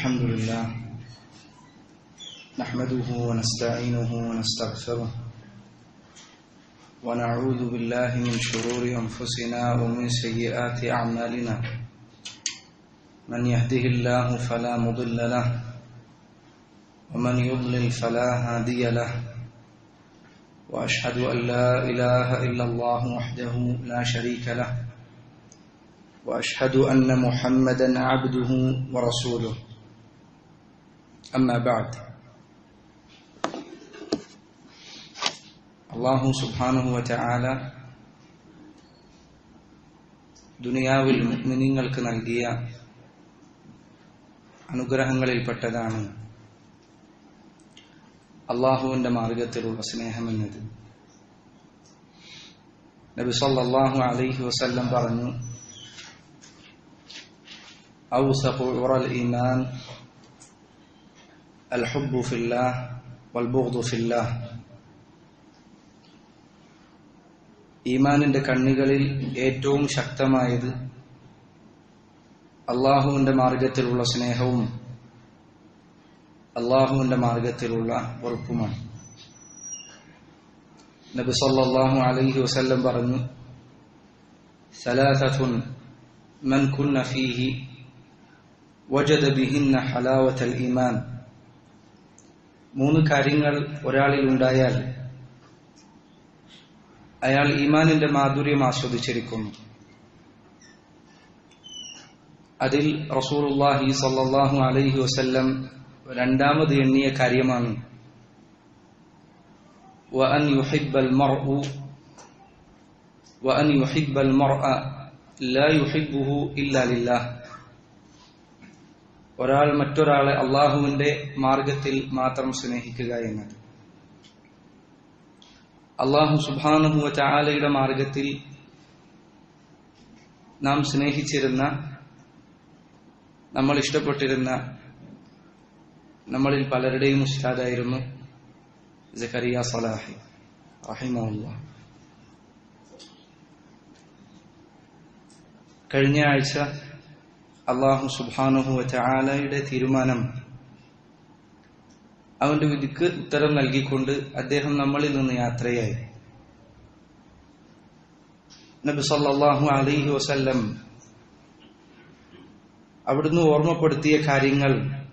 الحمد لله نحمده ونستعينه ونستغفره ونعوذ بالله من شرور أنفسنا ومن سيئات أعمالنا من يهده الله فلا مضل له ومن يضلل فلا هادي له وأشهد أن لا إله إلا الله وحده لا شريك له واشهد ان محمدا عبده ورسوله اما بعد അള്ളാഹു സുബ്ഹാനഹു വതആല ദുനിയാവിൽ മുഅ്മിനീങ്ങൾക്ക് നൽകിയ അനുഗ്രഹങ്ങളിൽപ്പെട്ടതാണ് അള്ളാഹുവിന്റെ മാർഗത്തിലുള്ള സ്നേഹമെന്നത് നബി സല്ലല്ലാഹു അലൈഹി വസല്ലം പറഞ്ഞു أوثق عرى الإيمان الحب في الله والبغض في الله ഈമാനിന്റെ കണ്ണികളിൽ ഏറ്റവും ശക്തമായത് അള്ളാഹുവിന്റെ മാർഗത്തിലുള്ള സ്നേഹവും അള്ളാഹുവിന്റെ മാർഗത്തിലുള്ള വെറുപ്പുമാണ് നബി സല്ലല്ലാഹു അലൈഹി വസല്ലം പറഞ്ഞു സലാസത്തുൻ മൻ കുന്ന ഫീഹി വജദ ബിഹിന്ന ഹലാവത്തൽ ഈമാൻ മൂന്ന് കാര്യങ്ങൾ ഒരാളിൽ ഉണ്ടായാൽ അയാൾ ഈമാനിന്റെ മാധുര്യം ആസ്വദിച്ചിരിക്കുന്നു അതിൽ റസൂലുള്ളാഹി സല്ലല്ലാഹു അലൈഹി വസല്ലം രണ്ടാമത് എണ്ണിയ കാര്യമാണ് وأن يحب المرء وأن يحب المرء لا يحبه إلا لله ഒരാൾ മറ്റൊരാളെ അള്ളാഹുവിന്റെ മാർഗത്തിൽ മാത്രം സ്നേഹിക്കുക എന്നത് അള്ളാഹു സുബാനുഹുവ ചാലയുടെ മാർഗത്തിൽ നാം സ്നേഹിച്ചിരുന്ന നമ്മൾ ഇഷ്ടപ്പെട്ടിരുന്ന നമ്മളിൽ പലരുടെയും ഉസ്താദായിരുന്നു ജക്കരിയ സലാഹി റഹിമുള്ള കഴിഞ്ഞ ആഴ്ച അള്ളാഹു സുബാനുഹുവ ചാലയുടെ തീരുമാനം അവന്റെ വിധിക്ക് ഉത്തരം നൽകിക്കൊണ്ട് അദ്ദേഹം നമ്മളിൽ നിന്ന് യാത്രയായി നബി സല്ലാഹു അലൈഹി വസല്ലം അവിടുന്ന് ഓർമ്മപ്പെടുത്തിയ കാര്യങ്ങൾ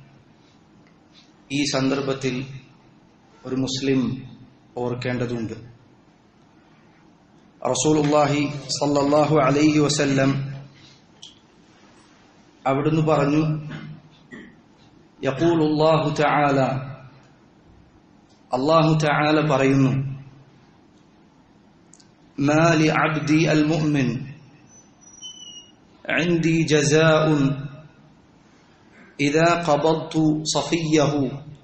ഈ സന്ദർഭത്തിൽ ഒരു മുസ്ലിം ഓർക്കേണ്ടതുണ്ട് റസൂലുള്ളാഹി സല്ലല്ലാഹു അലൈഹി വസല്ലം അവിടുന്ന് പറഞ്ഞു യഖൂലുല്ലാഹു തആല അല്ലാഹു തആല പറയുന്നു ما لعبدي المؤمن عندي جزاء إذا قبضت صفيه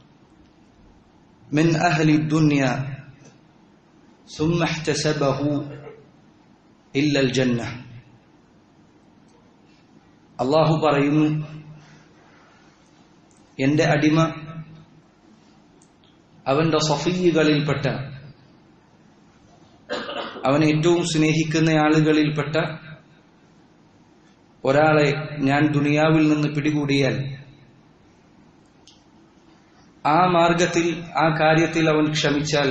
من أهل الدنيا ثم احتسبه إلا الجنة അള്ളാഹു പറയുന്നു എന്റെ അടിമ അവന്റെ സഫീകളിൽപ്പെട്ട അവൻ ഏറ്റവും സ്നേഹിക്കുന്ന ആളുകളിൽപ്പെട്ട ഒരാളെ ഞാൻ ദുനിയാവിൽ നിന്ന് പിടികൂടിയാൽ ആ മാർഗത്തിൽ ആ കാര്യത്തിൽ അവൻ ക്ഷമിച്ചാൽ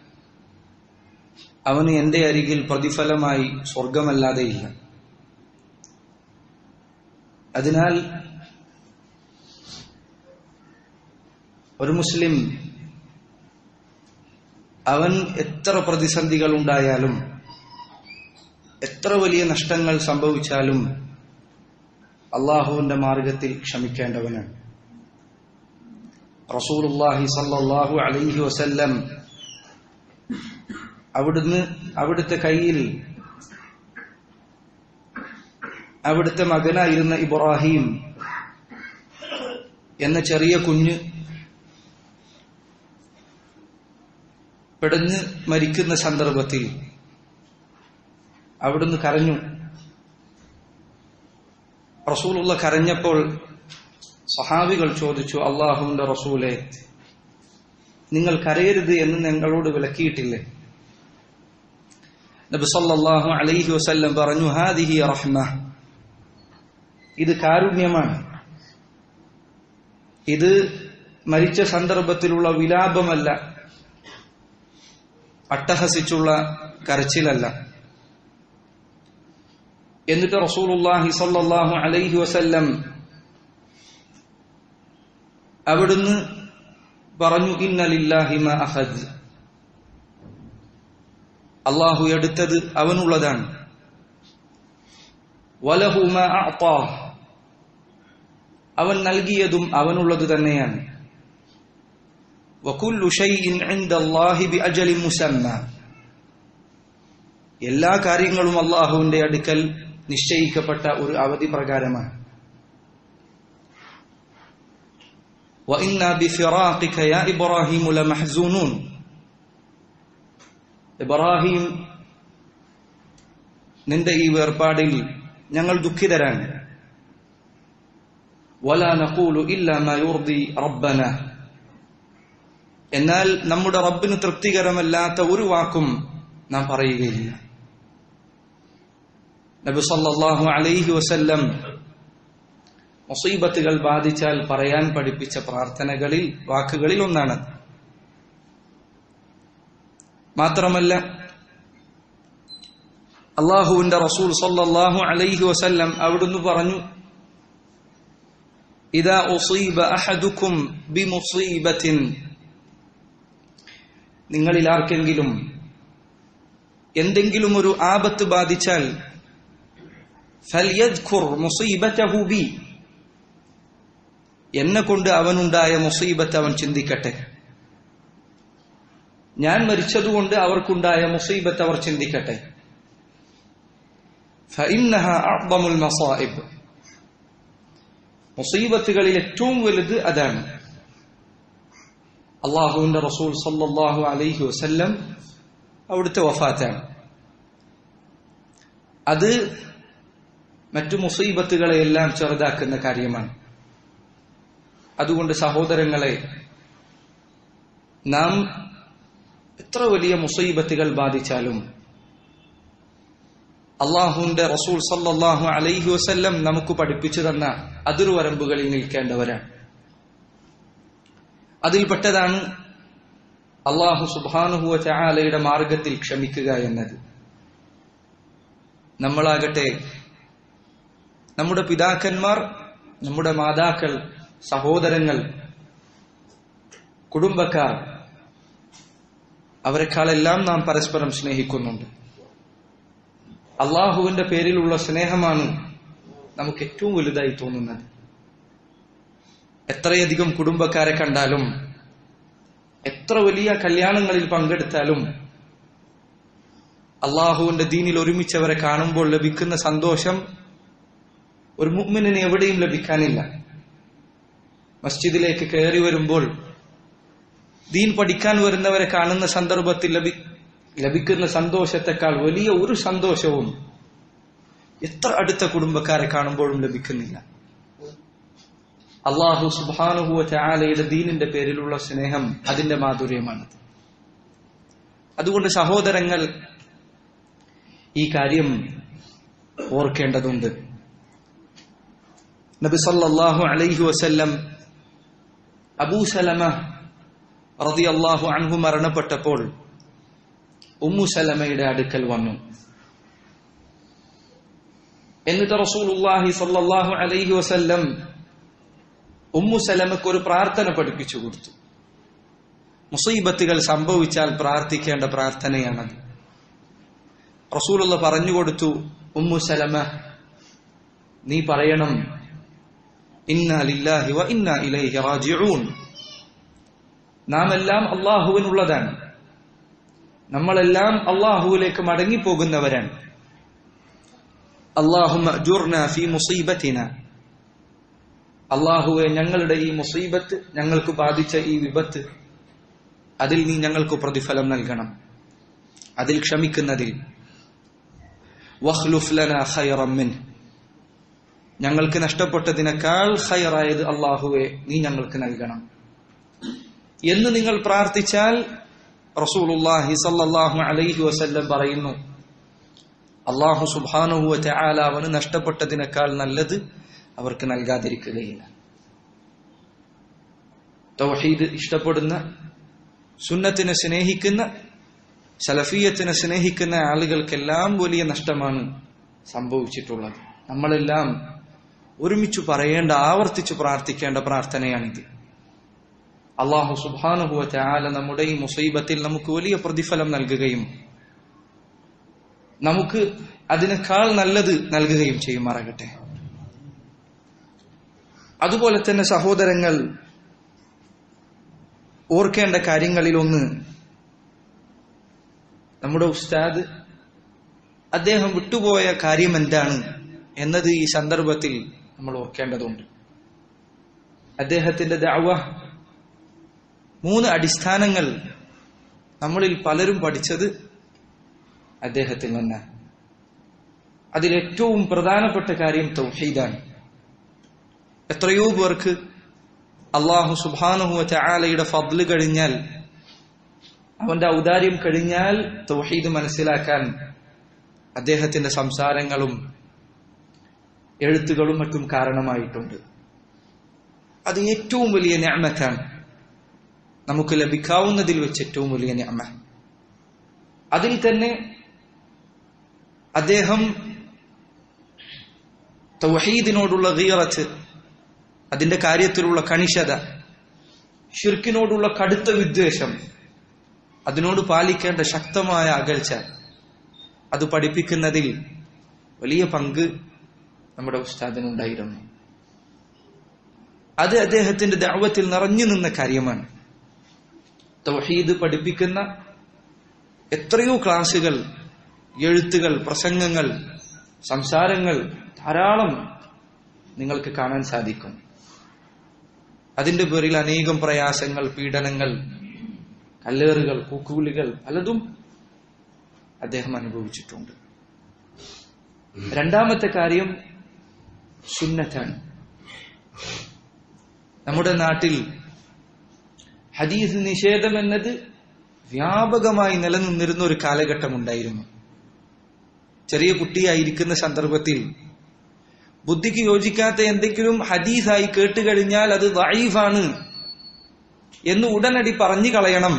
അവന് എന്റെ അരികിൽ പ്രതിഫലമായി സ്വർഗമല്ലാതെയില്ല അതിനാൽ ഒരു മുസ്ലിം അവൻ എത്ര പ്രതിസന്ധികൾ ഉണ്ടായാലും എത്ര വലിയ നഷ്ടങ്ങൾ സംഭവിച്ചാലും അള്ളാഹുവിന്റെ മാർഗത്തിൽ ക്ഷമിക്കേണ്ടവനാണ് റസൂലുല്ലാഹി സല്ലല്ലാഹു അലൈഹി വസല്ലം അവിടുന്ന് അവിടുത്തെ കയ്യിൽ അവിടുത്തെ മകനായിരുന്ന ഇബ്രാഹിം എന്ന ചെറിയ കുഞ്ഞ് പെടഞ്ഞ് മരിക്കുന്ന സന്ദർഭത്തിൽ അവിടുന്ന് കരഞ്ഞു റസൂലുള്ള കരഞ്ഞപ്പോൾ സഹാബികൾ ചോദിച്ചു അള്ളാഹുവിന്റെ റസൂലെ നിങ്ങൾ കരയരുത് എന്ന് ഞങ്ങളോട് വിലക്കിയിട്ടില്ലേ നബി സല്ലല്ലാഹു അലൈഹി വസല്ലം പറഞ്ഞു ഹാദിഹി റഹ്മ ഇത് കാരുണ്യമാണ് ഇത് മരിച്ച സന്ദർഭത്തിലുള്ള വിലാപമല്ല അട്ടഹസിച്ചുള്ള കരച്ചിലല്ല എന്നിട്ട് റസൂലുള്ളാഹി സല്ലല്ലാഹു അലൈഹി വസല്ലം അവിടുന്ന് പറഞ്ഞു ഇന്നലില്ലാഹി മാ അഖദ് അള്ളാഹു എടുത്തത് അവനുള്ളതാണ് വലഹു മാ അഅ്താ അവൻ നൽകിയതും അവനുള്ളത് തന്നെയാണ് വകുല്ലു ഷൈഇൻ ഇൻദല്ലാഹി ബിഅജലിൻ മുസമ്മ എല്ലാ കാര്യങ്ങളും അള്ളാഹുവിന്റെ അടുക്കൽ നിശ്ചയിക്കപ്പെട്ട ഒരു അവധി പ്രകാരമാണ് وإنا بفراقك يا إبراهيم لمحزونون ഇബ്രാഹിം നിന്റെ ഈ വേർപാടിൽ ഞങ്ങൾ ദുഃഖിതരാണ് ولا نقول إلا ما يرضي ربنا എന്നാൽ നമ്മുടെ റബ്ബിന് തൃപ്തികരമല്ലാത്ത ഒരു വാക്കും നാം പറയുകയില്ല നബി സല്ലല്ലാഹു അലൈഹി വസല്ലം മുസീബത്തുകൾ ബാധിച്ചാൽ പറയാൻ പഠിപ്പിച്ച പ്രാർത്ഥനകളിൽ വാക്കുകളിൽ ഒന്നാണ് മാത്രമല്ല അള്ളാഹുവിന്റെ റസൂൽ സല്ലല്ലാഹു അലൈഹി വസല്ലം അവിടുന്ന് പറഞ്ഞു ഇതാ ഉസീബ അഹദുക്കും ബിമുസീബത്തിൻ നിങ്ങളിൽ ആർക്കെങ്കിലും എന്തെങ്കിലും ഒരു ആപത്ത് ബാധിച്ചാൽ ഫൽയദ്ഖുർ മുസീബതഹു ബി എന്നെ കൊണ്ട് അവനുണ്ടായ മുസീബത്ത് അവൻ ചിന്തിക്കട്ടെ ഞാൻ മരിച്ചതുകൊണ്ട് അവർക്കുണ്ടായ മുസീബത്ത് അവർ ചിന്തിക്കട്ടെ فإنها أعظم المصائب മുസീബത്തുകളിൽ ഏറ്റവും വലുത് അതാണ് അള്ളാഹുവിന്റെ റസൂൽ സല്ലല്ലാഹു അലൈഹി വസല്ലം അവിടുത്തെ വഫാത്താണ് അത് മറ്റു മുസീബത്തുകളെയെല്ലാം ചെറുതാക്കുന്ന കാര്യമാണ് അതുകൊണ്ട് സഹോദരങ്ങളെ നാം എത്ര വലിയ മുസീബത്തുകൾ ബാധിച്ചാലും അള്ളാഹുവിന്റെ റസൂൽ സല്ലല്ലാഹു അലൈഹി വസല്ലം നമുക്ക് പഠിപ്പിച്ചു തന്ന അതിർവരമ്പുകളിൽ നിൽക്കേണ്ടവരാണ് അതിൽപ്പെട്ടതാണ് അള്ളാഹു സുബാനുഹുവ ചാലയുടെ മാർഗത്തിൽ ക്ഷമിക്കുക എന്നത് നമ്മളാകട്ടെ നമ്മുടെ പിതാക്കന്മാർ നമ്മുടെ മാതാക്കൾ സഹോദരങ്ങൾ കുടുംബക്കാർ അവരെക്കാളെല്ലാം നാം പരസ്പരം സ്നേഹിക്കുന്നുണ്ട് അള്ളാഹുവിന്റെ പേരിലുള്ള സ്നേഹമാണ് നമുക്ക് ഏറ്റവും വലുതായി തോന്നുന്നത് എത്രയധികം കുടുംബക്കാരെ കണ്ടാലും എത്ര വലിയ കല്യാണങ്ങളിൽ പങ്കെടുത്താലും അള്ളാഹുവിന്റെ ദീനിൽ ഒരുമിച്ചവരെ കാണുമ്പോൾ ലഭിക്കുന്ന സന്തോഷം ഒരു മുഗ്മിനിന് എവിടെയും ലഭിക്കാനില്ല മസ്ജിദിലേക്ക് കയറി വരുമ്പോൾ ദീൻ പഠിക്കാൻ വരുന്നവരെ കാണുന്ന സന്ദർഭത്തിൽ ലഭി ലഭിക്കുന്ന സന്തോഷത്തെക്കാൾ വലിയ ഒരു സന്തോഷവും എത്ര അടുത്ത കുടുംബക്കാരെ കാണുമ്പോഴും ലഭിക്കുന്നില്ല അള്ളാഹു സുബാനുഹുവ ചാലയുടെ ദീനിന്റെ പേരിലുള്ള സ്നേഹം അതിന്റെ മാധുര്യമാണ് അതുകൊണ്ട് സഹോദരങ്ങൾ ഈ കാര്യം ഓർക്കേണ്ടതുണ്ട് നബി സല്ലല്ലാഹു അലൈഹി വസല്ലം അബൂ സലമ റളിയല്ലാഹു അൻഹു മരണപ്പെട്ടപ്പോൾ ഉമ്മു സലമയുടെ അടുക്കൽ വന്നു എന്നിട്ട് റസൂലുള്ളാഹി സല്ലല്ലാഹു അലൈഹി വസല്ലം ഉമ്മു സലമക്ക് ഒരു പ്രാർത്ഥന പഠിപ്പിച്ചു കൊടുത്തു മുസീബത്തുകൾ സംഭവിച്ചാൽ പ്രാർത്ഥിക്കേണ്ട പ്രാർത്ഥനയാണത് റസൂലുള്ള പറഞ്ഞു കൊടുത്തു ഉമ്മു സലമ നീ പറയണം ഇന്ന ലില്ലാഹി വ ഇന്ന ഇലൈഹി റാജിഊൻ നാം എല്ലാം അള്ളാഹുവിനുള്ളതാണ് നമ്മളെല്ലാം അള്ളാഹുവിലേക്ക് മടങ്ങിപ്പോകുന്നവരാണ് അള്ളാഹുമ്മ ജുർന ഫി മുസീബത്തിന അള്ളാഹുവെ ഞങ്ങളുടെ ഈ മുസീബത്ത് ഞങ്ങൾക്ക് ബാധിച്ച ഈ വിപത്ത് അതിൽ നീ ഞങ്ങൾക്ക് പ്രതിഫലം നൽകണം അതിൽ ക്ഷമിക്കുന്നതിൽ വഖ്ലുഫ് ലന ഖൈറം മിൻ ഞങ്ങൾക്ക് നഷ്ടപ്പെട്ടതിനേക്കാൾ ഖൈറായത് അള്ളാഹുവെ നീ ഞങ്ങൾക്ക് നൽകണം എന്ന് നിങ്ങൾ പ്രാർത്ഥിച്ചാൽ റസൂലുള്ളാഹി സല്ലല്ലാഹു അലൈഹി വസല്ലം പറയുന്നു അള്ളാഹു സുബ്ഹാനഹു വതആല അവന് നഷ്ടപ്പെട്ടതിനേക്കാൾ നല്ലത് അവർക്ക് നൽകാതിരിക്കുകയില്ല തൗഹീദ് ഇഷ്ടപ്പെടുന്ന സുന്നത്തിനെ സ്നേഹിക്കുന്ന സലഫീയത്തിനെ സ്നേഹിക്കുന്ന ആളുകൾക്കെല്ലാം വലിയ നഷ്ടമാണ് സംഭവിച്ചിട്ടുള്ളത് നമ്മളെല്ലാം ഒരുമിച്ച് പറയേണ്ട ആവർത്തിച്ച് പ്രാർത്ഥിക്കേണ്ട പ്രാർത്ഥനയാണിത് അള്ളാഹു സുബാനുഭവ ആല നമ്മുടെ ഈ മുസൈബത്തിൽ നമുക്ക് വലിയ പ്രതിഫലം നൽകുകയും നമുക്ക് അതിനേക്കാൾ നല്ലത് നൽകുകയും ചെയ്യുമാറാകട്ടെ അതുപോലെ തന്നെ സഹോദരങ്ങൾ ഓർക്കേണ്ട കാര്യങ്ങളിൽ ഒന്ന് നമ്മുടെ ഉസ്താദ് അദ്ദേഹം വിട്ടുപോയ കാര്യം എന്താണ് എന്നത് ഈ സന്ദർഭത്തിൽ നമ്മൾ ഓർക്കേണ്ടതുണ്ട് അദ്ദേഹത്തിന്റെ ദഅവ മൂന്ന് അടിസ്ഥാനങ്ങൾ നമ്മളിൽ പലരും പഠിച്ചത് അദ്ദേഹത്തിൽ നിന്നാണ് അതിലേറ്റവും പ്രധാനപ്പെട്ട കാര്യം തൗഹീദാണ് എത്രയോ പേർക്ക് അള്ളാഹു സുബാനുഹുവ ചാലയുടെ ഫضല് കഴിഞ്ഞാൽ അവന്റെ ഔദാര്യം കഴിഞ്ഞാൽ തൗഹീദ് മനസ്സിലാക്കാൻ അദ്ദേഹത്തിന്റെ സംസാരങ്ങളും എഴുത്തുകളും മറ്റും കാരണമായിട്ടുണ്ട് അത് ഏറ്റവും വലിയ ഞാമത്താണ് നമുക്ക് ലഭിക്കാവുന്നതിൽ വെച്ച് ഏറ്റവും വലിയ ഞാമ അതിൽ തന്നെ അദ്ദേഹം തൗഹീദിനോടുള്ള ഗീറത്ത് അതിന്റെ കാര്യത്തിലുള്ള കണിശത ഷിർക്കിനോടുള്ള കടുത്ത വിദ്വേഷം അതിനോട് പാലിക്കേണ്ട ശക്തമായ അകൽച്ച അത് പഠിപ്പിക്കുന്നതിൽ വലിയ പങ്ക് നമ്മുടെ ഉസ്താദിനുണ്ടായിരുന്നു അത് അദ്ദേഹത്തിന്റെ ദാവത്തിൽ നിറഞ്ഞു നിന്ന കാര്യമാണ് തൗഹീദ് പഠിപ്പിക്കുന്ന എത്രയോ ക്ലാസുകൾ എഴുത്തുകൾ പ്രസംഗങ്ങൾ സംസാരങ്ങൾ ധാരാളം നിങ്ങൾക്ക് കാണാൻ സാധിക്കും അതിന്റെ പേരിൽ അനേകം പ്രയാസങ്ങൾ പീഡനങ്ങൾ കല്ലേറുകൾ കൂക്കുവിളികൾ പലതും അദ്ദേഹം അനുഭവിച്ചിട്ടുണ്ട് രണ്ടാമത്തെ കാര്യം സുന്നത്താണ് നമ്മുടെ നാട്ടിൽ ഹദീസ് നിഷേധം എന്നത് വ്യാപകമായി നിലനിന്നിരുന്ന ഒരു കാലഘട്ടം ഉണ്ടായിരുന്നു ചെറിയ കുട്ടിയായിരിക്കുന്ന സന്ദർഭത്തിൽ ബുദ്ധിക്ക് യോജിക്കാത്ത എന്തെങ്കിലും ഹദീസായി കേട്ടുകഴിഞ്ഞാൽ അത് ദൈഫാണ് എന്ന് ഉടനടി പറഞ്ഞു കളയണം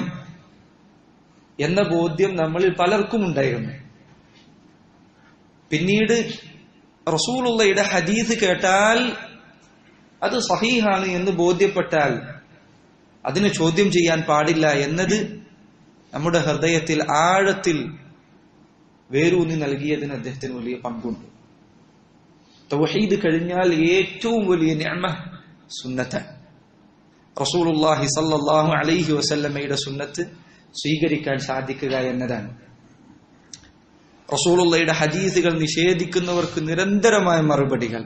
എന്ന ബോധ്യം നമ്മളിൽ പലർക്കും ഉണ്ടായിരുന്നു പിന്നീട് റസൂലുള്ളയുടെ ഹദീസ് കേട്ടാൽ അത് സഹീഹാണ് എന്ന് ബോധ്യപ്പെട്ടാൽ അതിനെ ചോദ്യം ചെയ്യാൻ പാടില്ല എന്നത് നമ്മുടെ ഹൃദയത്തിൽ ആഴത്തിൽ വേരൂന്നി നൽകിയതിന് അദ്ദേഹത്തിന് വലിയ പങ്കുണ്ട് തൗഹീദ് കഴിഞ്ഞാൽ ഏറ്റവും വലിയ നിഅമ സുന്നത്ത് റസൂലുള്ളാഹി സല്ലല്ലാഹു അലൈഹി വസല്ലമയുടെ സുന്നത്ത് സ്വീകരിക്കാൻ സാധിക്കുക എന്നതാണ് റസൂലുള്ളയുടെ ഹദീസുകൾ നിഷേധിക്കുന്നവർക്ക് നിരന്തരമായ മറുപടികൾ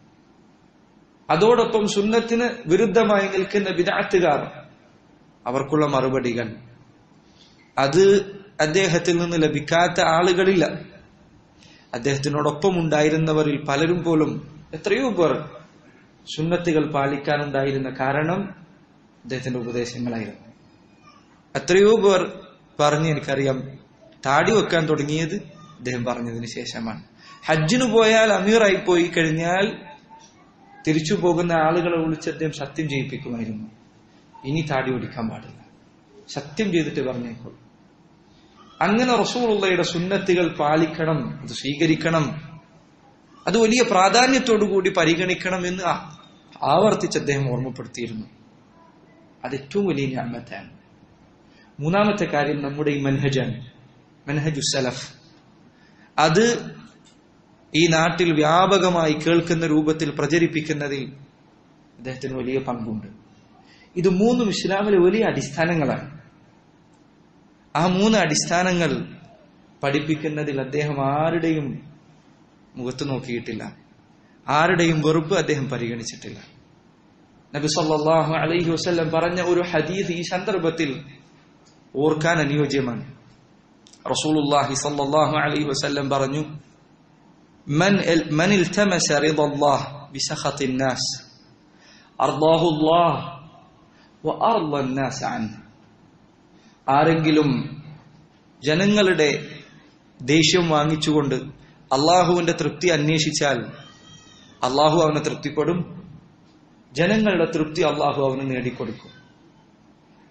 അതോടൊപ്പം സുന്നത്തിന് വിരുദ്ധമായി നിൽക്കുന്ന വിദാത്തുകാർ അവർക്കുള്ള മറുപടികൾ അത് അദ്ദേഹത്തിൽ നിന്ന് ലഭിക്കാത്ത ആളുകളില്ല അദ്ദേഹത്തിനോടൊപ്പം ഉണ്ടായിരുന്നവരിൽ പലരും പോലും എത്രയോ പേർ സുന്നത്തുകൾ പാലിക്കാനുണ്ടായിരുന്ന കാരണം അദ്ദേഹത്തിന്റെ ഉപദേശങ്ങളായിരുന്നു എത്രയോ പേർ പറഞ്ഞ് എനിക്കറിയാം താടി വെക്കാൻ തുടങ്ങിയത് അദ്ദേഹം പറഞ്ഞതിന് ശേഷമാണ് ഹജ്ജിന് പോയാൽ അമീറായി പോയി കഴിഞ്ഞാൽ തിരിച്ചു പോകുന്ന ആളുകളെ വിളിച്ച് അദ്ദേഹം സത്യം ചെയ്യിപ്പിക്കുമായിരുന്നു ഇനി താടി ഓടിക്കാൻ പാടില്ല സത്യം ചെയ്തിട്ട് പറഞ്ഞേക്കോളൂ അങ്ങനെ റസൂളുള്ളയുടെ സുന്നത്തുകൾ പാലിക്കണം അത് സ്വീകരിക്കണം അത് വലിയ പ്രാധാന്യത്തോടുകൂടി പരിഗണിക്കണം എന്ന് ആവർത്തിച്ച് അദ്ദേഹം ഓർമ്മപ്പെടുത്തിയിരുന്നു അത് ഏറ്റവും വലിയ ഞാമത്താണ് മൂന്നാമത്തെ കാര്യം നമ്മുടെ ഈ മൻഹജാണ് മൻഹജു സലഫ് അത് ഈ നാട്ടിൽ വ്യാപകമായി കേൾക്കുന്ന രൂപത്തിൽ പ്രചരിപ്പിക്കുന്നതിൽ അദ്ദേഹത്തിന് വലിയ പങ്കുണ്ട് ഇത് മൂന്നും ഇസ്ലാമിലെ വലിയ അടിസ്ഥാനങ്ങളാണ് ആ മൂന്ന് അടിസ്ഥാനങ്ങൾ പഠിപ്പിക്കുന്നതിൽ അദ്ദേഹം ആരുടെയും മുഖത്ത് നോക്കിയിട്ടില്ല ആരുടെയും വെറുപ്പ് അദ്ദേഹം പരിഗണിച്ചിട്ടില്ല നബി സല്ലല്ലാഹു അലൈഹി വസല്ലം പറഞ്ഞ ഒരു ഹദീസ് ഈ സന്ദർഭത്തിൽ ഓർക്കാൻ അനുയോജ്യമാണ് റസൂലുള്ളാഹി സല്ലല്ലാഹു അലൈഹി വസല്ലം പറഞ്ഞു من من التمس رضا الله بسخط الناس أرضاه الله وأرضى الناس عنه ആരെങ്കിലും ജനങ്ങളുടെ ദേഷ്യം വാങ്ങിച്ചുകൊണ്ട് അള്ളാഹുവിന്റെ തൃപ്തി അന്വേഷിച്ചാൽ അള്ളാഹു അവനെ തൃപ്തിപ്പെടും ജനങ്ങളുടെ തൃപ്തി അള്ളാഹു അവന് നേടിക്കൊടുക്കും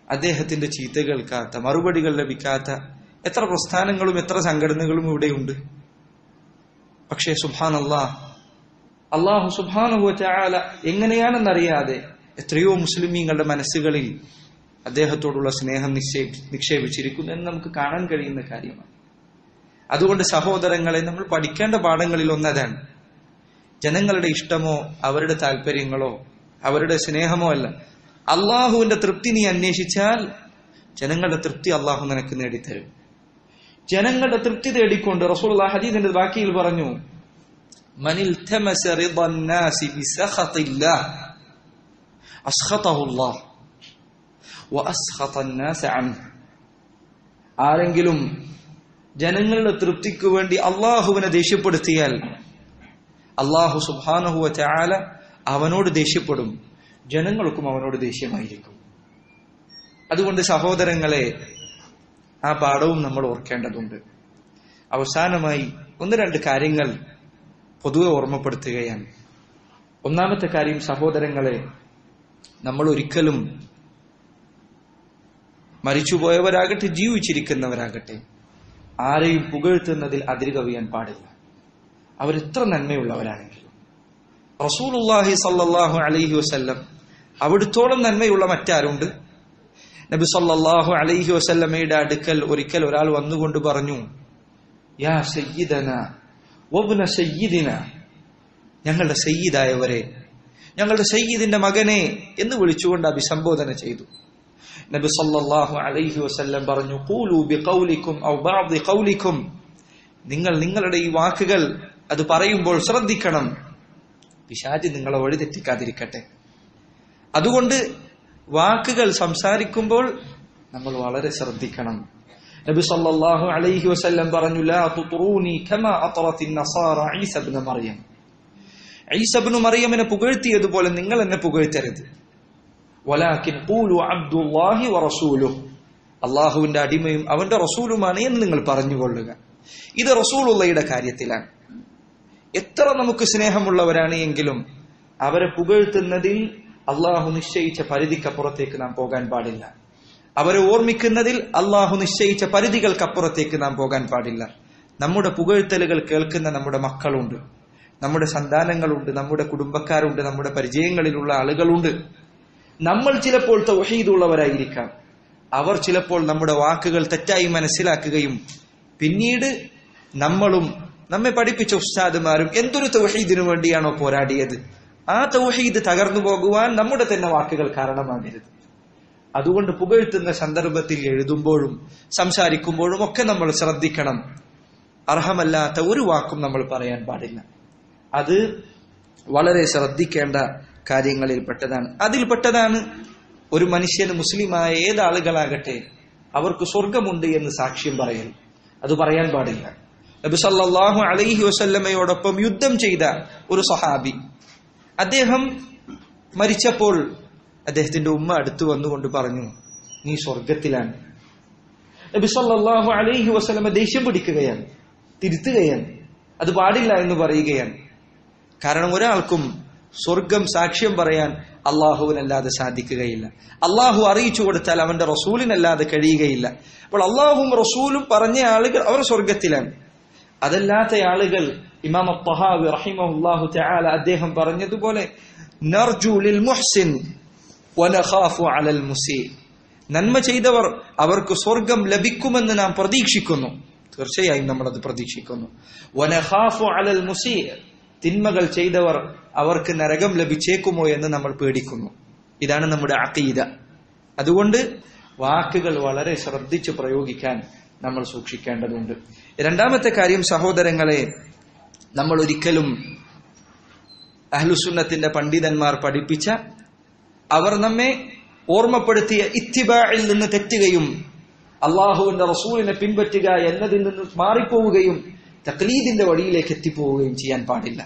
അദ്ദേഹത്തിന്റെ ചീത്ത കേൾക്കാത്ത മറുപടികൾ ലഭിക്കാത്ത എത്ര പ്രസ്ഥാനങ്ങളും എത്ര സംഘടനകളും ഇവിടെയുണ്ട് പക്ഷേ സുബാനല്ലാ അള്ളാഹു സുബാനുഹു ചാല എങ്ങനെയാണെന്നറിയാതെ എത്രയോ മുസ്ലിമീങ്ങളുടെ മനസ്സുകളിൽ അദ്ദേഹത്തോടുള്ള സ്നേഹം നിക്ഷേപി നിക്ഷേപിച്ചിരിക്കുന്നു എന്ന് നമുക്ക് കാണാൻ കഴിയുന്ന കാര്യമാണ് അതുകൊണ്ട് സഹോദരങ്ങളെ നമ്മൾ പഠിക്കേണ്ട പാഠങ്ങളിൽ ഒന്നതാണ് ജനങ്ങളുടെ ഇഷ്ടമോ അവരുടെ താല്പര്യങ്ങളോ അവരുടെ സ്നേഹമോ അല്ല അള്ളാഹുവിന്റെ തൃപ്തി നീ അന്വേഷിച്ചാൽ ജനങ്ങളുടെ തൃപ്തി അള്ളാഹു നിനക്ക് നേടിത്തരും ജനങ്ങളുടെ തൃപ്തി തേടിക്കൊണ്ട് റസൂൽ ഹദീദിന്റെ ബാക്കിയിൽ പറഞ്ഞു മനിൽ ആരെങ്കിലും ജനങ്ങളുടെ തൃപ്തിക്ക് വേണ്ടി അള്ളാഹുവിനെ ദേഷ്യപ്പെടുത്തിയാൽ അള്ളാഹു സുബാനഹുവ ചാല അവനോട് ദേഷ്യപ്പെടും ജനങ്ങൾക്കും അവനോട് ദേഷ്യമായിരിക്കും അതുകൊണ്ട് സഹോദരങ്ങളെ ആ പാഠവും നമ്മൾ ഓർക്കേണ്ടതുണ്ട് അവസാനമായി ഒന്ന് രണ്ട് കാര്യങ്ങൾ പൊതുവെ ഓർമ്മപ്പെടുത്തുകയാണ് ഒന്നാമത്തെ കാര്യം സഹോദരങ്ങളെ നമ്മൾ ഒരിക്കലും മരിച്ചുപോയവരാകട്ടെ ജീവിച്ചിരിക്കുന്നവരാകട്ടെ ആരെയും പുകഴ്ത്തുന്നതിൽ അതിര് കവിയാൻ പാടില്ല അവരെത്ര നന്മയുള്ളവരാണെങ്കിലും റസൂലുല്ലാഹി സല്ലാഹു അലൈഹി വസല്ലം അവിടുത്തോളം നന്മയുള്ള മറ്റാരുണ്ട് നബി സല്ലാഹു അലൈഹി വസല്ലമയുടെ അടുക്കൽ ഒരിക്കൽ ഒരാൾ വന്നുകൊണ്ട് പറഞ്ഞു യാ സയ്യിദന വബ്ന സയ്യിദിന ഞങ്ങളുടെ സയ്യിദായവരെ ഞങ്ങളുടെ സയ്യിദിന്റെ മകനെ എന്ന് വിളിച്ചുകൊണ്ട് അഭിസംബോധന ചെയ്തു നബി സല്ലല്ലാഹു അലൈഹി വസല്ലം പറഞ്ഞു ഖൂലു ബിഖൗലിക്കും ഔ ബഅദി ഖൗലിക്കും നിങ്ങൾ നിങ്ങളുടെ ഈ വാക്കുകൾ അത് പറയുമ്പോൾ ശ്രദ്ധിക്കണം പിശാചി നിങ്ങളെ വഴി തെറ്റിക്കാതിരിക്കട്ടെ അതുകൊണ്ട് വാക്കുകൾ സംസാരിക്കുമ്പോൾ നമ്മൾ വളരെ ശ്രദ്ധിക്കണം നബി സല്ലല്ലാഹു അലൈഹി വസല്ലം പറഞ്ഞു ലാ തുത്റൂനി കമാ അത്റത്തിൻ നസാറ ഈസ ഇബ്നു മറിയം ഈസ ഇബ്നു മറിയമിനെ പുകഴ്ത്തിയതുപോലെ നിങ്ങൾ എന്നെ പുകഴ്ത്തരുത് വലാകിൻ ഖൂലു അബ്ദുല്ലാഹി വറസൂലുഹു അള്ളാഹുവിന്റെ അടിമയും അവന്റെ റസൂലുമാണ് എന്ന് നിങ്ങൾ പറഞ്ഞുകൊള്ളുക ഇത് റസൂലുള്ളയുടെ കാര്യത്തിലാണ് എത്ര നമുക്ക് സ്നേഹമുള്ളവരാണ് എങ്കിലും അവരെ പുകഴ്ത്തുന്നതിൽ അള്ളാഹു നിശ്ചയിച്ച പരിധിക്കപ്പുറത്തേക്ക് നാം പോകാൻ പാടില്ല അവരെ ഓർമ്മിക്കുന്നതിൽ അള്ളാഹു നിശ്ചയിച്ച പരിധികൾക്കപ്പുറത്തേക്ക് നാം പോകാൻ പാടില്ല നമ്മുടെ പുകഴ്ത്തലുകൾ കേൾക്കുന്ന നമ്മുടെ മക്കളുണ്ട് നമ്മുടെ സന്താനങ്ങളുണ്ട് നമ്മുടെ കുടുംബക്കാരുണ്ട് നമ്മുടെ പരിചയങ്ങളിലുള്ള ആളുകളുണ്ട് നമ്മൾ ചിലപ്പോൾ തൗഹീദുള്ളവരായിരിക്കാം അവർ ചിലപ്പോൾ നമ്മുടെ വാക്കുകൾ തെറ്റായി മനസ്സിലാക്കുകയും പിന്നീട് നമ്മളും നമ്മെ പഠിപ്പിച്ച ഉസ്താദുമാരും എന്തൊരു തൗഹീദിനു വേണ്ടിയാണോ പോരാടിയത് ആ തൗഹീദ് തകർന്നു പോകുവാൻ നമ്മുടെ തന്നെ വാക്കുകൾ കാരണമാകരുത് അതുകൊണ്ട് പുകഴ്ത്തുന്ന സന്ദർഭത്തിൽ എഴുതുമ്പോഴും സംസാരിക്കുമ്പോഴും ഒക്കെ നമ്മൾ ശ്രദ്ധിക്കണം അർഹമല്ലാത്ത ഒരു വാക്കും നമ്മൾ പറയാൻ പാടില്ല അത് വളരെ ശ്രദ്ധിക്കേണ്ട കാര്യങ്ങളിൽപ്പെട്ടതാണ് അതിൽപ്പെട്ടതാണ് ഒരു മനുഷ്യന് മുസ്ലിമായ ഏതാളുകളാകട്ടെ അവർക്ക് സ്വർഗമുണ്ട് എന്ന് സാക്ഷ്യം പറയൽ അത് പറയാൻ പാടില്ല നബി സല്ലല്ലാഹു അലൈഹി വസല്ലമയോടൊപ്പം യുദ്ധം ചെയ്ത ഒരു സഹാബി അദ്ദേഹം മരിച്ചപ്പോൾ അദ്ദേഹത്തിന്റെ ഉമ്മ അടുത്തു വന്നുകൊണ്ട് പറഞ്ഞു നീ സ്വർഗത്തിലാണ് നബി സല്ലല്ലാഹു അലൈഹി വസല്ലമ ദേഷ്യം പിടിക്കുകയാണ് തിരുത്തുകയാണ് അത് പാടില്ല എന്ന് പറയുകയാണ് കാരണം ഒരാൾക്കും സ്വർഗം സാക്ഷ്യം പറയാൻ അള്ളാഹുവിനല്ലാതെ സാധിക്കുകയില്ല അള്ളാഹു അറിയിച്ചു കൊടുത്താൽ അവന്റെ റസൂലിനല്ലാതെ കഴിയുകയില്ല അപ്പോൾ അള്ളാഹും റസൂലും പറഞ്ഞ ആളുകൾ അവർ സ്വർഗത്തിലാണ് അതല്ലാത്ത ആളുകൾ ഇമാം അത്തഹാവി റഹിമഹുല്ലാഹു തആല അദ്ദേഹം പറഞ്ഞതുപോലെ നർജു ലിൽ മുഹ്സിൻ വനഖാഫു അലൽ മുസീ നന്മ ചെയ്തവർ അവർക്ക് സ്വർഗം ലഭിക്കുമെന്ന് നാം പ്രതീക്ഷിക്കുന്നു തീർച്ചയായും നമ്മൾ അത് പ്രതീക്ഷിക്കുന്നു വനഖാഫു അലൽ മുസീ തിന്മകൾ ചെയ്തവർ അവർക്ക് നരകം ലഭിച്ചേക്കുമോ എന്ന് നമ്മൾ പേടിക്കുന്നു ഇതാണ് നമ്മുടെ അക്കീത അതുകൊണ്ട് വാക്കുകൾ വളരെ ശ്രദ്ധിച്ച് പ്രയോഗിക്കാൻ നമ്മൾ സൂക്ഷിക്കേണ്ടതുണ്ട് രണ്ടാമത്തെ കാര്യം സഹോദരങ്ങളെ നമ്മൾ ഒരിക്കലും അഹ്ലുസുന്നത്തിന്റെ പണ്ഡിതന്മാർ പഠിപ്പിച്ച അവർ നമ്മെ ഓർമ്മപ്പെടുത്തിയ ഇത്തിബായിൽ നിന്ന് തെറ്റുകയും അള്ളാഹുവിന്റെ റസൂലിനെ പിൻപറ്റുക എന്നതിൽ നിന്ന് മാറിപ്പോവുകയും തക്ലീദിന്റെ വഴിയിലേക്ക് എത്തിപ്പോവുകയും ചെയ്യാൻ പാടില്ല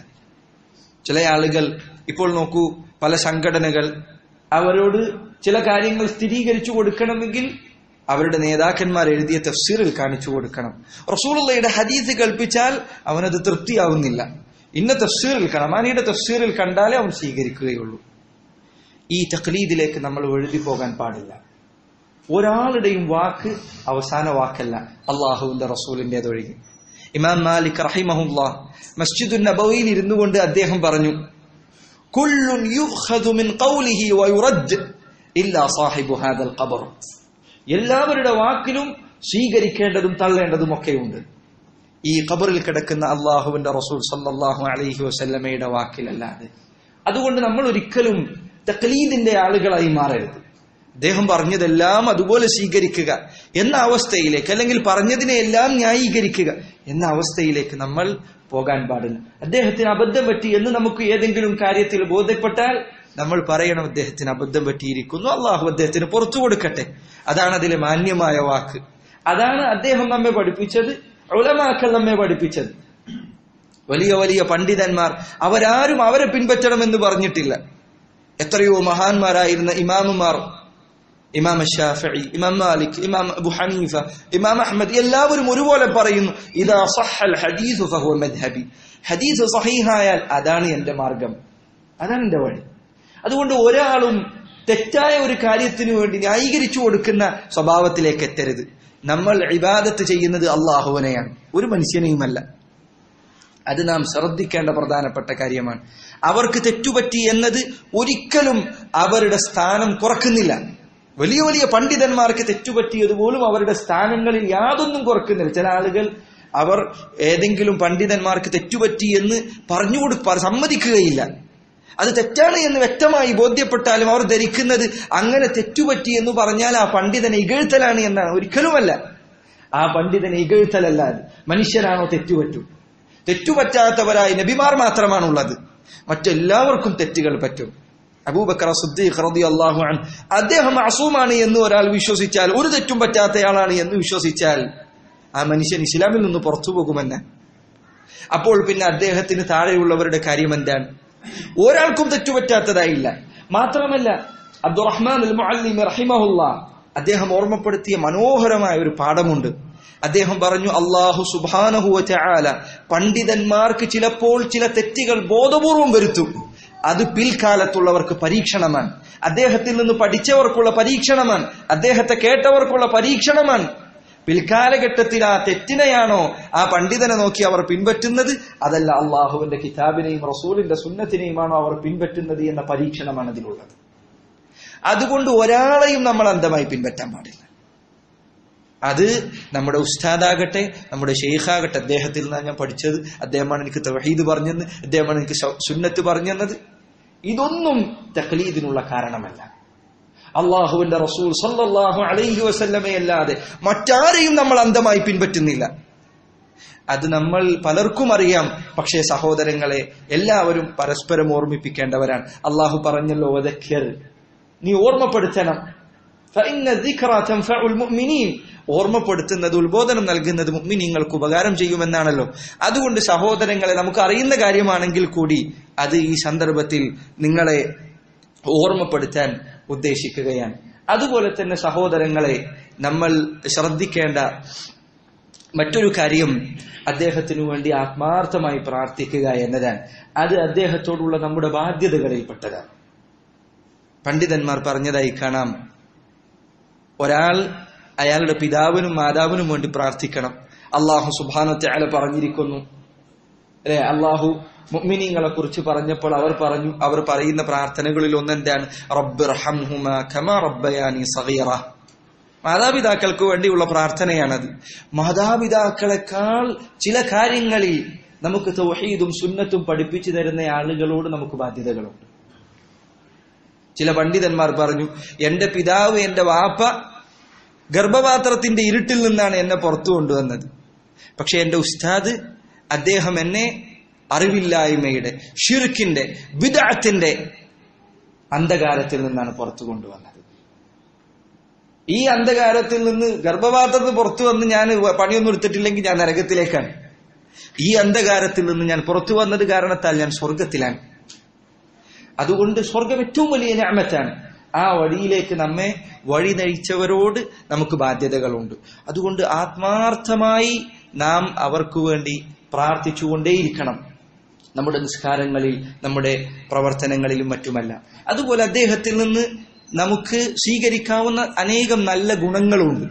ചില ആളുകൾ ഇപ്പോൾ നോക്കൂ പല സംഘടനകൾ അവരോട് ചില കാര്യങ്ങൾ സ്ഥിരീകരിച്ചു കൊടുക്കണമെങ്കിൽ അവരുടെ നേതാക്കന്മാർ എഴുതിയ തഫ്സീറിൽ കാണിച്ചു കൊടുക്കണം റസൂലുള്ളയുടെ ഹദീസ് കൽപ്പിച്ചാൽ അവനത് തൃപ്തിയാവുന്നില്ല ഇന്ന തഫ്സീറിൽ കണമാനിയുടെ തഫ്സീറിൽ കണ്ടാലേ അവൻ സ്വീകരിക്കുകയുള്ളൂ ഈ തക്ലീദിലേക്ക് നമ്മൾ എഴുതി പോകാൻ പാടില്ല ഒരാളുടെയും വാക്ക് അവസാന വാക്കല്ല അള്ളാഹുവിന്റെ റസൂലിന്റേതൊഴികെ ഇമാം മാലിക് റഹിമഹുല്ല മസ്ജിദു നബവിയിൽ ഇരുന്നു കൊണ്ട് അദ്ദേഹം പറഞ്ഞു കുല്ലുൻ യുഖദു മിൻ ഖൗലിഹി വയുറദ് ഇല്ലാ സാഹിബു ഹാദൽ ഖബർ എല്ലാവരുടെ വാക്കിലും സ്വീകരിക്കേണ്ടതും തള്ളേണ്ടതും ഒക്കെയുണ്ട് ഈ ഖബറിൽ കിടക്കുന്ന അള്ളാഹുവിന്റെ റസൂൽ സല്ലല്ലാഹു അലൈഹി വസല്ലമയുടെ വാക്കിലല്ലാതെ അതുകൊണ്ട് നമ്മൾ ഒരിക്കലും തക്ലീദിന്റെ ആളുകളായി മാറരുത് അദ്ദേഹം പറഞ്ഞതെല്ലാം അതുപോലെ സ്വീകരിക്കുക എന്ന അവസ്ഥയിലേക്ക് അല്ലെങ്കിൽ പറഞ്ഞതിനെ എല്ലാം ന്യായീകരിക്കുക എന്ന അവസ്ഥയിലേക്ക് നമ്മൾ പോകാൻ പാടില്ല അദ്ദേഹത്തിന് അബദ്ധം പറ്റി എന്ന് നമുക്ക് ഏതെങ്കിലും കാര്യത്തിൽ ബോധ്യപ്പെട്ടാൽ നമ്മൾ പറയണം അദ്ദേഹത്തിന് അബദ്ധം പറ്റിയിരിക്കുന്നു അള്ളാഹു അദ്ദേഹത്തിന് പുറത്തു കൊടുക്കട്ടെ അതാണ് അതിലെ മാന്യമായ വാക്ക് അതാണ് അദ്ദേഹം നമ്മെ പഠിപ്പിച്ചത് ഉലമാക്കൾ നമ്മെ പഠിപ്പിച്ചത് വലിയ വലിയ പണ്ഡിതന്മാർ അവരാരും അവരെ പിൻപറ്റണമെന്ന് പറഞ്ഞിട്ടില്ല എത്രയോ മഹാന്മാരായിരുന്ന ഇമാമുമാർ ഇമാം ഷാഫി ഇമാം മാലിക് ഇമാം അബു ഹനീഫ ഇമാം അഹമ്മദ് എല്ലാവരും ഒരുപോലെ പറയുന്നു ഇതാ സഹൽ ഹദീസ് ഫഹുവ മദ്ഹബി ഹദീസ് സഹീഹായാൽ അതാണ് എന്റെ മാർഗം അതാണ് എന്റെ വഴി അതുകൊണ്ട് ഒരാളും തെറ്റായ ഒരു കാര്യത്തിനു വേണ്ടി ന്യായീകരിച്ചു കൊടുക്കുന്ന സ്വഭാവത്തിലേക്ക് എത്തരുത് നമ്മൾ ഇബാദത്ത് ചെയ്യുന്നത് അള്ളാഹുവിനെയാണ് ഒരു മനുഷ്യനെയുമല്ല അത് നാം ശ്രദ്ധിക്കേണ്ട പ്രധാനപ്പെട്ട കാര്യമാണ് അവർക്ക് തെറ്റുപറ്റി എന്നത് ഒരിക്കലും അവരുടെ സ്ഥാനം കുറക്കുന്നില്ല വലിയ വലിയ പണ്ഡിതന്മാർക്ക് തെറ്റുപറ്റിയതുപോലും അവരുടെ സ്ഥാനങ്ങളിൽ യാതൊന്നും കുറക്കുന്നില്ല ചില ആളുകൾ അവർ ഏതെങ്കിലും പണ്ഡിതന്മാർക്ക് തെറ്റുപറ്റി എന്ന് പറഞ്ഞു കൊടു സമ്മതിക്കുകയില്ല അത് തെറ്റാണ് എന്ന് വ്യക്തമായി ബോധ്യപ്പെട്ടാലും അവർ ധരിക്കുന്നത് അങ്ങനെ തെറ്റുപറ്റി എന്ന് പറഞ്ഞാൽ ആ പണ്ഡിതനെ ഇകഴ്ത്തലാണ് എന്നാണ് ഒരിക്കലുമല്ല ആ പണ്ഡിതനെ ഇകഴ്ത്തലല്ല അത് മനുഷ്യരാണോ തെറ്റുപറ്റു തെറ്റുപറ്റാത്തവരായി നബിമാർ മാത്രമാണുള്ളത് മറ്റെല്ലാവർക്കും തെറ്റുകൾ പറ്റും അബൂബക്കർ സുദ്ദീഖ് റളിയല്ലാഹു അൻഹു അദ്ദേഹം അസൂമാണ് എന്ന് ഒരാൾ വിശ്വസിച്ചാൽ ഒരു തെറ്റും പറ്റാത്തയാളാണ് എന്ന് വിശ്വസിച്ചാൽ ആ മനുഷ്യൻ ഇസ്ലാമിൽ നിന്ന് പുറത്തു പോകുമെന്ന് അപ്പോൾ പിന്നെ അദ്ദേഹത്തിന് താഴെയുള്ളവരുടെ കാര്യം എന്താണ് ഒരാൾക്കും തെറ്റുപറ്റാത്തതായില്ല മാത്രമല്ല അബ്ദുറഹ്മാൻ അൽ മുഅല്ലിം റഹിമഹുല്ല അദ്ദേഹം ഓർമ്മപ്പെടുത്തിയ മനോഹരമായ ഒരു പാഠമുണ്ട് അദ്ദേഹം പറഞ്ഞു അള്ളാഹു സുബാനഹു ചാല പണ്ഡിതന്മാർക്ക് ചിലപ്പോൾ ചില തെറ്റുകൾ ബോധപൂർവം വരുത്തും അത് പിൽക്കാലത്തുള്ളവർക്ക് പരീക്ഷണമാണ് അദ്ദേഹത്തിൽ നിന്ന് പഠിച്ചവർക്കുള്ള പരീക്ഷണമാണ് അദ്ദേഹത്തെ കേട്ടവർക്കുള്ള പരീക്ഷണമാണ് പിൽക്കാലഘട്ടത്തിൽ ആ തെറ്റിനെയാണോ ആ പണ്ഡിതനെ നോക്കി അവർ പിൻപറ്റുന്നത് അതല്ല അള്ളാഹുവിന്റെ കിതാബിനെയും റസൂലിന്റെ സുന്നത്തിനെയുമാണോ അവർ പിൻപറ്റുന്നത് എന്ന പരീക്ഷണമാണ് അതിലുള്ളത് അതുകൊണ്ട് ഒരാളെയും നമ്മൾ അന്ധമായി പിൻപറ്റാൻ പാടില്ല അത് നമ്മുടെ ഉസ്താദാകട്ടെ നമ്മുടെ ഷെയ്ഖാകട്ടെ അദ്ദേഹത്തിൽ നിന്നാണ് ഞാൻ പഠിച്ചത് അദ്ദേഹമാണ് എനിക്ക് തവഹീദ് പറഞ്ഞത് അദ്ദേഹമാണ് എനിക്ക് സുന്നത്ത് പറഞ്ഞു തന്നത് ഇതൊന്നും തഖ്ലീദിനുള്ള കാരണമല്ല അള്ളാഹുവിന്റെ റസൂൽ സല്ലല്ലാഹു അലൈഹി വസല്ലമയല്ലാതെ മറ്റാരെയും നമ്മൾ അന്ധമായി പിൻപറ്റുന്നില്ല അത് നമ്മൾ പലർക്കും അറിയാം പക്ഷേ സഹോദരങ്ങളെ എല്ലാവരും പരസ്പരം ഓർമ്മിപ്പിക്കേണ്ടവരാണ് അള്ളാഹു പറഞ്ഞല്ലോ വദക്കിർ നീ ഓർമ്മപ്പെടുത്തണം ഓർമ്മപ്പെടുത്തുന്നത് ഉത്ബോധനം നൽകുന്നത് മുഗ്മിനീങ്ങൾക്ക് ഉപകാരം ചെയ്യുമെന്നാണല്ലോ അതുകൊണ്ട് സഹോദരങ്ങളെ നമുക്ക് അറിയുന്ന കാര്യമാണെങ്കിൽ കൂടി അത് ഈ സന്ദർഭത്തിൽ നിങ്ങളെ ഓർമ്മപ്പെടുത്താൻ ഉദ്ദേശിക്കുകയാണ് അതുപോലെ തന്നെ സഹോദരങ്ങളെ നമ്മൾ ശ്രദ്ധിക്കേണ്ട മറ്റൊരു കാര്യം അദ്ദേഹത്തിനു വേണ്ടി ആത്മാർത്ഥമായി പ്രാർത്ഥിക്കുക എന്നതാണ് അത് അദ്ദേഹത്തോടുള്ള നമ്മുടെ ബാധ്യതകളിൽപ്പെട്ടതാണ് പണ്ഡിതന്മാർ പറഞ്ഞതായി കാണാം ഒരാൾ അയാളുടെ പിതാവിനും മാതാവിനും വേണ്ടി പ്രാർത്ഥിക്കണം അള്ളാഹു സുബാനത്തെ അയാളെ പറഞ്ഞിരിക്കുന്നു അല്ലെ അള്ളാഹു മുഅ്മിനീങ്ങളെ കുറിച്ച് പറഞ്ഞപ്പോൾ അവർ പറഞ്ഞു അവർ പറയുന്ന പ്രാർത്ഥനകളിൽ ഒന്നെന്താണ് റബ്ബയാനി സഗീറ മാതാപിതാക്കൾക്ക് വേണ്ടിയുള്ള പ്രാർത്ഥനയാണത് മാതാപിതാക്കളെക്കാൾ ചില കാര്യങ്ങളിൽ നമുക്ക് തൗഹീദും സുന്നത്തും പഠിപ്പിച്ചു തരുന്ന ആളുകളോട് നമുക്ക് ബാധ്യതകളുണ്ട് ചില പണ്ഡിതന്മാർ പറഞ്ഞു എന്റെ പിതാവ് എന്റെ വാപ്പ ഗർഭപാത്രത്തിന്റെ ഇരുട്ടിൽ നിന്നാണ് എന്നെ പുറത്തു കൊണ്ടുവന്നത് പക്ഷെ എന്റെ ഉസ്താദ് അദ്ദേഹം എന്നെ അറിവില്ലായ്മയുടെ ഷിർക്കിന്റെ വിദാത്തിന്റെ അന്ധകാരത്തിൽ നിന്നാണ് പുറത്തു കൊണ്ടുവന്നത് ഈ അന്ധകാരത്തിൽ നിന്ന് ഗർഭപാത്രത്തിൽ പുറത്തു വന്ന് ഞാൻ പണിയൊന്നും എടുത്തിട്ടില്ലെങ്കിൽ ഞാൻ നരകത്തിലേക്കാണ് ഈ അന്ധകാരത്തിൽ നിന്ന് ഞാൻ പുറത്തു വന്നത് കാരണത്താൽ ഞാൻ സ്വർഗത്തിലാണ് അതുകൊണ്ട് സ്വർഗം ഏറ്റവും വലിയ ഞാമത്താണ് ആ വഴിയിലേക്ക് നമ്മെ വഴി നയിച്ചവരോട് നമുക്ക് ബാധ്യതകളുണ്ട് അതുകൊണ്ട് ആത്മാർത്ഥമായി നാം അവർക്ക് വേണ്ടി പ്രാർത്ഥിച്ചുകൊണ്ടേയിരിക്കണം നമ്മുടെ നിസ്കാരങ്ങളിൽ നമ്മുടെ പ്രവർത്തനങ്ങളിലും മറ്റുമല്ല അതുപോലെ അദ്ദേഹത്തിൽ നിന്ന് നമുക്ക് സ്വീകരിക്കാവുന്ന അനേകം നല്ല ഗുണങ്ങളുണ്ട്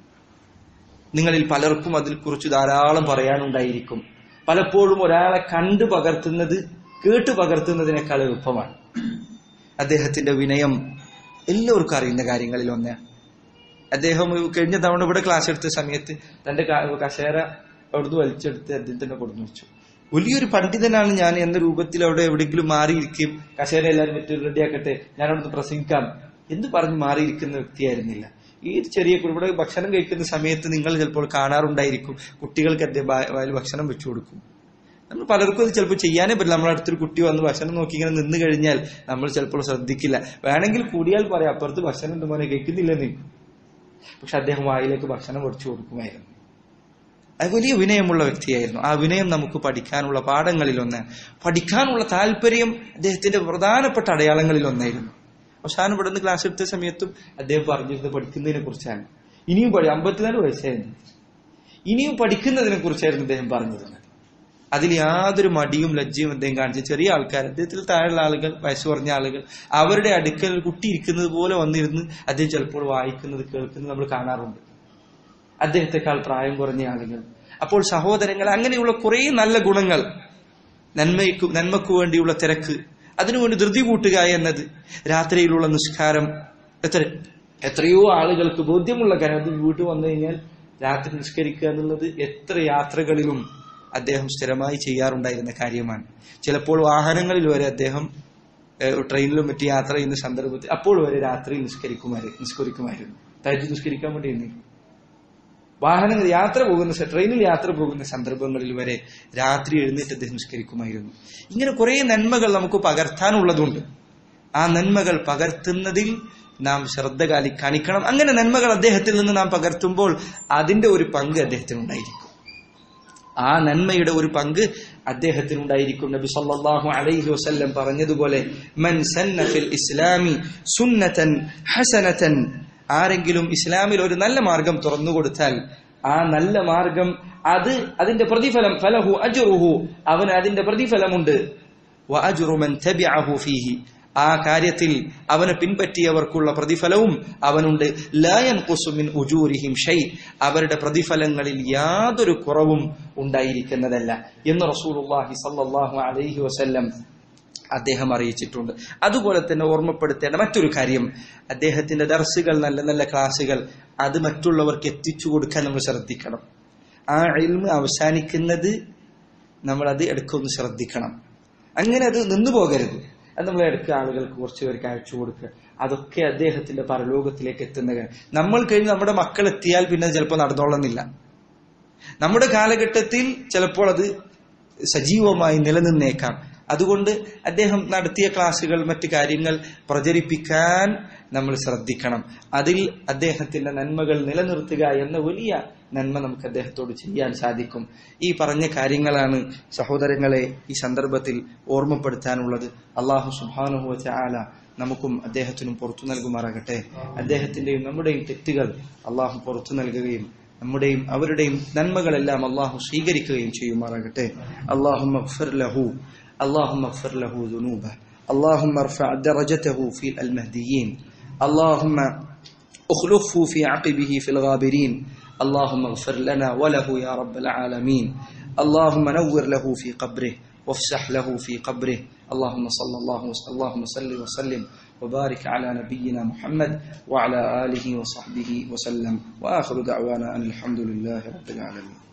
നിങ്ങളിൽ പലർക്കും അതിൽ കുറിച്ച് ധാരാളം പറയാനുണ്ടായിരിക്കും പലപ്പോഴും ഒരാളെ കണ്ടു പകർത്തുന്നത് കേട്ടു പകർത്തുന്നതിനേക്കാൾ എളുപ്പമാണ് അദ്ദേഹത്തിന്റെ വിനയം എല്ലാവർക്കും അറിയുന്ന കാര്യങ്ങളിൽ ഒന്നാണ് അദ്ദേഹം കഴിഞ്ഞ തവണ ഇവിടെ ക്ലാസ് എടുത്ത സമയത്ത് തന്റെ ക- കസേര അവിടുന്ന് വലിച്ചെടുത്ത് അദ്ദേഹത്തിന്റെ കൊടുന്നു വെച്ചു വലിയൊരു പണ്ഡിതനാണ് ഞാൻ എന്ന രൂപത്തിൽ അവിടെ എവിടെയെങ്കിലും മാറിയിരിക്കും കസേര എല്ലാവരും മറ്റു റെഡിയാക്കട്ടെ ഞാൻ അവിടുന്ന് പ്രസംഗിക്കാം എന്ന് പറഞ്ഞ് മാറിയിരിക്കുന്ന വ്യക്തിയായിരുന്നില്ല ഈ ചെറിയ കു- ഇവിടെ ഭക്ഷണം കഴിക്കുന്ന സമയത്ത് നിങ്ങൾ ചിലപ്പോൾ കാണാറുണ്ടായിരിക്കും കുട്ടികൾക്ക് അദ്ദേഹം വാ- വായിൽ ഭക്ഷണം വെച്ചു കൊടുക്കും നമ്മൾ പലർക്കും അത് ചിലപ്പോൾ ചെയ്യാനേ പറ്റില്ല നമ്മുടെ അടുത്തൊരു കുട്ടി വന്ന് ഭക്ഷണം നോക്കി ഇങ്ങനെ നിന്ന് കഴിഞ്ഞാൽ നമ്മൾ ചിലപ്പോൾ ശ്രദ്ധിക്കില്ല വേണമെങ്കിൽ കൂടിയാൽ പറയാം അപ്പുറത്ത് ഭക്ഷണം ഉണ്ട് മോനെ കഴിക്കുന്നില്ലെന്ന് പക്ഷെ അദ്ദേഹം വായിലേക്ക് ഭക്ഷണം കുറച്ചു കൊടുക്കുമായിരുന്നു അത് വലിയ വിനയമുള്ള വ്യക്തിയായിരുന്നു ആ വിനയം നമുക്ക് പഠിക്കാനുള്ള പാഠങ്ങളിലൊന്ന് പഠിക്കാനുള്ള താല്പര്യം അദ്ദേഹത്തിന്റെ പ്രധാനപ്പെട്ട അടയാളങ്ങളിൽ ഒന്നായിരുന്നു അവസാനം ഇവിടെ നിന്ന് ക്ലാസ് എടുത്ത സമയത്തും അദ്ദേഹം പറഞ്ഞിരുന്നത് പഠിക്കുന്നതിനെ കുറിച്ചാണ് ഇനിയും പഠി അമ്പത്തിനാല് വയസ്സായിരുന്നു ഇനിയും പഠിക്കുന്നതിനെ കുറിച്ചായിരുന്നു അദ്ദേഹം പറഞ്ഞിരുന്നത് അതിൽ യാതൊരു മടിയും ലജ്ജയും അദ്ദേഹം കാണിച്ചു ചെറിയ ആൾക്കാർ അദ്ദേഹത്തിൽ താഴെയുള്ള ആളുകൾ വയസ്സ് കുറഞ്ഞ ആളുകൾ അവരുടെ അടുക്കൽ ഒരു കുട്ടി ഇരിക്കുന്നത് പോലെ വന്നിരുന്ന് അദ്ദേഹം ചിലപ്പോൾ വായിക്കുന്നത് കേൾക്കുന്നത് നമ്മൾ കാണാറുണ്ട് അദ്ദേഹത്തെക്കാൾ പ്രായം കുറഞ്ഞ ആളുകൾ അപ്പോൾ സഹോദരങ്ങൾ അങ്ങനെയുള്ള കുറേ നല്ല ഗുണങ്ങൾ നന്മയ്ക്കു നന്മക്കു വേണ്ടിയുള്ള തിരക്ക് അതിനുവേണ്ടി ധൃതി കൂട്ടുക എന്നത് രാത്രിയിലുള്ള നിസ്കാരം എത്ര എത്രയോ ആളുകൾക്ക് ബോധ്യമുള്ള കാര്യം അത് വീട്ടിൽ വന്നു കഴിഞ്ഞാൽ രാത്രി നിസ്കരിക്കുക എന്നുള്ളത് എത്ര യാത്രകളിലും അദ്ദേഹം സ്ഥിരമായി ചെയ്യാറുണ്ടായിരുന്ന കാര്യമാണ് ചിലപ്പോൾ വാഹനങ്ങളിൽ വരെ അദ്ദേഹം ഏഹ്, ട്രെയിനിലും മറ്റ് യാത്ര ചെയ്യുന്ന സന്ദർഭത്തിൽ അപ്പോൾ വരെ രാത്രി നിസ്കരിക്കുമായിരുന്നു നിസ്കരിക്കുമായിരുന്നു തജ്ജ് നിസ്കരിക്കാൻ വേണ്ടി എഴുന്നേൽക്കും. വാഹനങ്ങൾ യാത്ര പോകുന്ന സ- ട്രെയിനിൽ യാത്ര പോകുന്ന സന്ദർഭങ്ങളിൽ വരെ രാത്രി എഴുന്നേറ്റ് അദ്ദേഹം നിസ്കരിക്കുമായിരുന്നു ഇങ്ങനെ കുറെ നന്മകൾ നമുക്ക് പകർത്താനുള്ളതുണ്ട് ആ നന്മകൾ പകർത്തുന്നതിൽ നാം ശ്രദ്ധ കാലി കാണിക്കണം അങ്ങനെ നന്മകൾ അദ്ദേഹത്തിൽ നിന്ന് നാം പകർത്തുമ്പോൾ അതിന്റെ ഒരു പങ്ക് അദ്ദേഹത്തിനുണ്ടായിരിക്കും ആ നന്മയുടെ ഒരു പങ്ക് അദ്ദേഹത്തിനുണ്ടായിരിക്കും നബി സല്ലല്ലാഹു അലൈഹി വസല്ലം പറഞ്ഞതുപോലെ മൻ സന്ന ഫിൽ ഇസ്ലാമി സുന്നതൻ ഹസനതൻ ആരെങ്കിലും ഇസ്ലാമിൽ ഒരു നല്ല മാർഗം തുറന്നു കൊടുത്താൽ ആ നല്ല മാർഗം അത് അതിന്റെ പ്രതിഫലം ഫലഹു അജ്റുഹു അവന് അതിന്റെ പ്രതിഫലമുണ്ട് വഅജ്റു മൻ തബിഅഹു ഫീഹി ആ കാര്യത്തിൽ അവനെ പിൻപറ്റിയവർക്കുള്ള പ്രതിഫലവും അവനുണ്ട് ലായൻ കുസുമിൻ ഉജൂരിഹിം ഷൈ അവരുടെ പ്രതിഫലങ്ങളിൽ യാതൊരു കുറവും ഉണ്ടായിരിക്കുന്നതല്ല എന്ന് റസൂലുള്ളാഹി സല്ലല്ലാഹു അലൈഹി വസല്ലം അദ്ദേഹം അറിയിച്ചിട്ടുണ്ട് അതുപോലെ തന്നെ ഓർമ്മപ്പെടുത്തേണ്ട മറ്റൊരു കാര്യം അദ്ദേഹത്തിന്റെ ദർസുകൾ നല്ല നല്ല ക്ലാസുകൾ അത് മറ്റുള്ളവർക്ക് എത്തിച്ചു കൊടുക്കാൻ നമ്മൾ ശ്രദ്ധിക്കണം ആ ഇൽമ് അവസാനിക്കുന്നത് നമ്മൾ അത് ഇടയ്ക്കൊന്ന് ശ്രദ്ധിക്കണം അങ്ങനെ അത് നിന്നു പോകരുത് അത് നമ്മൾ ഇടയ്ക്ക് ആളുകൾക്ക് കുറച്ച് പേർക്ക് അയച്ചു കൊടുക്കുക അതൊക്കെ അദ്ദേഹത്തിന്റെ പരലോകത്തിലേക്ക് എത്തുന്ന കാര്യം നമ്മൾ കഴിഞ്ഞ് നമ്മുടെ മക്കൾ എത്തിയാൽ പിന്നെ അത് ചിലപ്പോൾ നടന്നോളുന്നില്ല നമ്മുടെ കാലഘട്ടത്തിൽ ചിലപ്പോൾ അത് സജീവമായി നിലനിന്നേക്കാം അതുകൊണ്ട് അദ്ദേഹം നടത്തിയ ക്ലാസുകൾ മറ്റു കാര്യങ്ങൾ പ്രചരിപ്പിക്കാൻ നമ്മൾ ശ്രദ്ധിക്കണം അതിൽ അദ്ദേഹത്തിന്റെ നന്മകൾ നിലനിർത്തുക എന്ന വലിയ നന്മ നമുക്ക് അദ്ദേഹത്തോട് ചെയ്യാൻ സാധിക്കും ഈ പറഞ്ഞ കാര്യങ്ങളാണ് സഹോദരങ്ങളെ ഈ സന്ദർഭത്തിൽ ഓർമ്മപ്പെടുത്താനുള്ളത് അള്ളാഹു സുബാനുഹു ചാല നമുക്കും അദ്ദേഹത്തിനും പുറത്തു നൽകുമാറാകട്ടെ അദ്ദേഹത്തിന്റെയും നമ്മുടെയും തെറ്റുകൾ അള്ളാഹു പുറത്തു നൽകുകയും നമ്മുടെയും അവരുടെയും നന്മകളെല്ലാം അള്ളാഹു സ്വീകരിക്കുകയും ചെയ്യുമാറാകട്ടെ അള്ളാഹു ലഹു اللهم اغفر له ذنوبه اللهم ارفع درجته في المهديين اللهم اخلفه في عقبه في الغابرين اللهم اغفر لنا وله يا رب العالمين اللهم نور له في قبره وافسح له في قبره اللهم صلى الله وسلم اللهم صل وسلم وبارك على نبينا محمد وعلى اله وصحبه وسلم واخر دعوانا ان الحمد لله رب العالمين